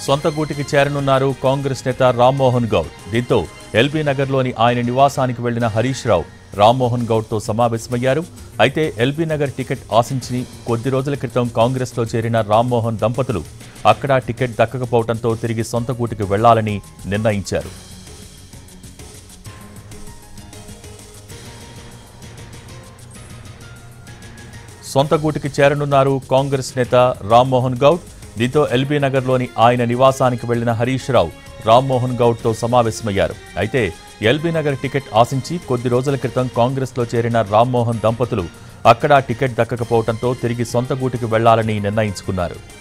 సొంత గూటికి చేరనున్నారు కాంగ్రెస్ నేత రామ్మోహన్ గౌడ్ దీంతో ఎల్బీ నగర్లోని ఆయన నివాసానికి వెళ్లిన హరీష్ రావు రామ్మోహన్ గౌడ్తో సమావేశమయ్యారు అయితే ఎల్బీ నగర్ టికెట్ ఆశించి కొద్ది రోజుల క్రితం కాంగ్రెస్లో చేరిన రామ్మోహన్ దంపతులు అక్కడ టికెట్ దక్కకపోవడంతో తిరిగి సొంత గూటికి వెళ్లాలని నిర్ణయించారు సొంత గూటికి చేరనున్నారు కాంగ్రెస్ నేత రామ్మోహన్ గౌడ్ దీంతో ఎల్బీ నగర్లోని ఆయన నివాసానికి వెళ్లిన హరీష్ రావు రామ్మోహన్ గౌడ్తో సమావేశమయ్యారు అయితే ఎల్బీ నగర్ టికెట్ ఆశించి కొద్ది రోజుల క్రితం కాంగ్రెస్లో చేరిన రామ్మోహన్ దంపతులు అక్కడ టికెట్ దక్కకపోవడంతో తిరిగి సొంత గూటికి వెళ్లాలని నిర్ణయించుకున్నారు